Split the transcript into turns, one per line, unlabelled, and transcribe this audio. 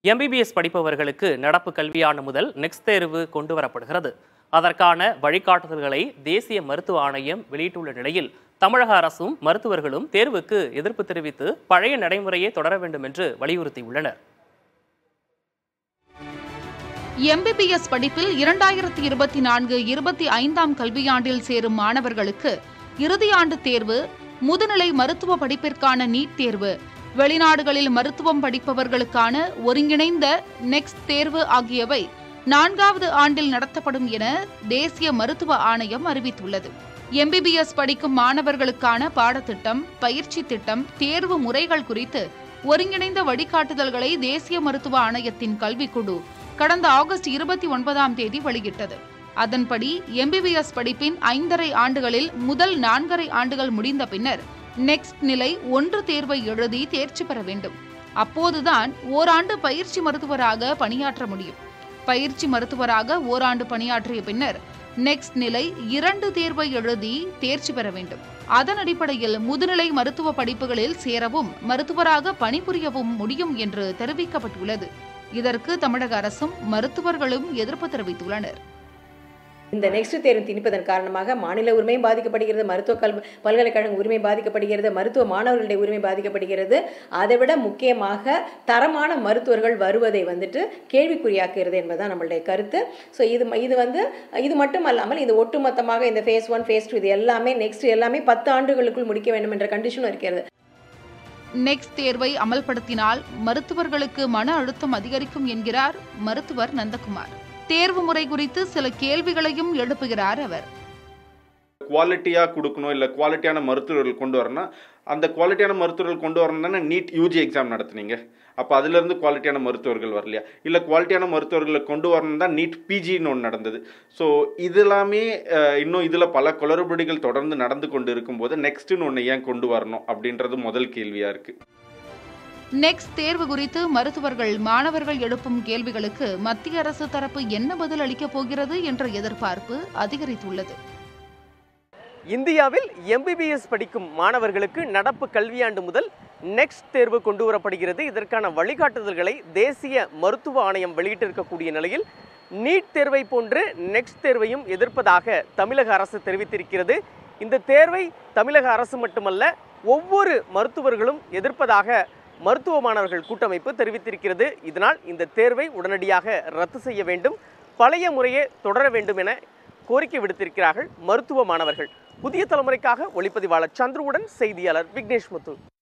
MBBS படிப்பவர்களுக்கு நடப்பு கல்வியாண்டு முதல் நெக்ஸ்ட் தேர்வு கொண்டு வரப்படுகிறது அதற்கான வழிகாட்டுதல்களை தேசிய மருத்துவ ஆணையம் வெளியிட்டுள்ள நிலையில் தமிழக அரசும் மருத்துவர்களும் தேர்வுக்கு எதிர்ப்பு தெரிவித்து பழைய நடைமுறையை தொடர வேண்டும் என்று வலியுறுத்தியுள்ளனர்
எம்பிபிஎஸ் படிப்பில் இரண்டாயிரத்தி இருபத்தி நான்கு இருபத்தி ஐந்தாம் கல்வியாண்டில் சேரும் மாணவர்களுக்கு இறுதியாண்டு தேர்வு முதுநிலை மருத்துவ படிப்பிற்கான நீட் தேர்வு வெளிநாடுகளில் மருத்துவம் படிப்பவர்களுக்கான ஒருங்கிணைந்த நெக்ஸ்ட் தேர்வு ஆகியவை நான்காவது ஆண்டில் நடத்தப்படும் என தேசிய மருத்துவ ஆணையம் அறிவித்துள்ளது எம்பிபிஎஸ் படிக்கும் மாணவர்களுக்கான பாடத்திட்டம் பயிற்சி திட்டம் தேர்வு முறைகள் குறித்து ஒருங்கிணைந்த வழிகாட்டுதல்களை தேசிய மருத்துவ ஆணையத்தின் கல்விக்குழு கடந்த ஆகஸ்ட் இருபத்தி ஒன்பதாம் தேதி வெளியிட்டது அதன்படி எம்பிபிஎஸ் படிப்பின் ஐந்தரை ஆண்டுகளில் முதல் நான்கரை ஆண்டுகள் முடிந்த பின்னர் நெக்ஸ்ட் நிலை ஒன்று தேர்வை எழுதி தேர்ச்சி பெற வேண்டும் அப்போதுதான் ஓராண்டு பயிற்சி மருத்துவராக பணியாற்ற முடியும் பயிற்சி மருத்துவராக ஓராண்டு பணியாற்றிய பின்னர் நெக்ஸ்ட் நிலை இரண்டு தேர்வை எழுதி தேர்ச்சி பெற வேண்டும் அதன் அடிப்படையில் முதுநிலை மருத்துவ படிப்புகளில் சேரவும் மருத்துவராக பணிபுரியவும் முடியும் என்று தெரிவிக்கப்பட்டுள்ளது இதற்கு தமிழக அரசும் மருத்துவர்களும் எதிர்ப்பு தெரிவித்துள்ளனர்
இந்த நெக்ஸ்ட் தேர்வு திணிப்பதன் காரணமாக மாநில உரிமையும் பாதிக்கப்படுகிறது மருத்துவ கல்வி பல்கலைக்கழக உரிமை பாதிக்கப்படுகிறது மருத்துவ மாணவர்களுடைய உரிமை பாதிக்கப்படுகிறது அதை விட முக்கியமாக தரமான மருத்துவர்கள் வருவதை வந்துட்டு கேள்விக்குறியாக்குகிறது என்பதுதான் நம்மளுடைய கருத்து ஸோ இது இது வந்து இது மட்டும் அல்லாமல் இது ஒட்டுமொத்தமாக இந்த ஃபேஸ் ஒன் ஃபேஸ் டூ இது எல்லாமே நெக்ஸ்ட் எல்லாமே பத்து ஆண்டுகளுக்குள் முடிக்க வேண்டும் என்ற கண்டிஷனும் இருக்கிறது
நெக்ஸ்ட் தேர்வை அமல்படுத்தினால் மருத்துவர்களுக்கு மன அழுத்தம் அதிகரிக்கும் என்கிறார் மருத்துவர் நந்தகுமார் தேர்வு முறை குறித்து சில கேள்விகளையும் எழுப்புகிறார் அவர்
குவாலிட்டியாக கொடுக்கணும் இல்லை குவாலிட்டியான மருத்துவர்கள் கொண்டு வரணும் அந்த குவாலிட்டியான மருத்துவர்கள் கொண்டு வரணும்னா நீட் யூஜி எக்ஸாம் நடத்துனீங்க அப்போ அதுலேருந்து குவாலிட்டியான மருத்துவர்கள் வரலையா இல்லை குவாலிட்டியான மருத்துவர்களை கொண்டு வரணும் தான் நீட் பிஜின்னு ஒன்று நடந்தது ஸோ இது எல்லாமே அஹ், இன்னும் இதில் பல குளறுபடிகள் தொடர்ந்து நடந்து கொண்டு இருக்கும்போது நெக்ஸ்ட்டுன்னு ஒன்று ஏன் கொண்டு வரணும் அப்படின்றது முதல் கேள்வியாக இருக்குது
நெக்ஸ்ட் தேர்வு குறித்து மருத்துவர்கள் மாணவர்கள் எழுப்பும் கேள்விகளுக்கு மத்திய அரசு தரப்பு என்ன பதில் அளிக்கப் போகிறது என்ற எதிர்பார்ப்பு அதிகரித்துள்ளது
இந்தியாவில் எம்பிபிஎஸ் படிக்கும் மாணவர்களுக்கு நடப்பு கல்வியாண்டு முதல் நெக்ஸ்ட் தேர்வு கொண்டு வரப்படுகிறது இதற்கான வழிகாட்டுதல்களை தேசிய மருத்துவ ஆணையம் வெளியிட்டிருக்கக்கூடிய நிலையில் நீட் தேர்வை போன்று நெக்ஸ்ட் தேர்வையும் எதிர்ப்பதாக தமிழக அரசு தெரிவித்திருக்கிறது இந்த தேர்வை தமிழக அரசு மட்டுமல்ல ஒவ்வொரு மருத்துவர்களும் எதிர்ப்பதாக மருத்துவ மாணவர்கள் கூட்டமைப்பு தெரிவித்திருக்கிறது இதனால் இந்த தேர்வை உடனடியாக ரத்து செய்ய வேண்டும் பழைய முறையே தொடர வேண்டும் என கோரிக்கை விடுத்திருக்கிறார்கள் மருத்துவ மாணவர்கள் புதிய தலைமுறைக்காக ஒளிப்பதிவாளர் சந்துருவுடன் செய்தியாளர் விக்னேஷ் முத்து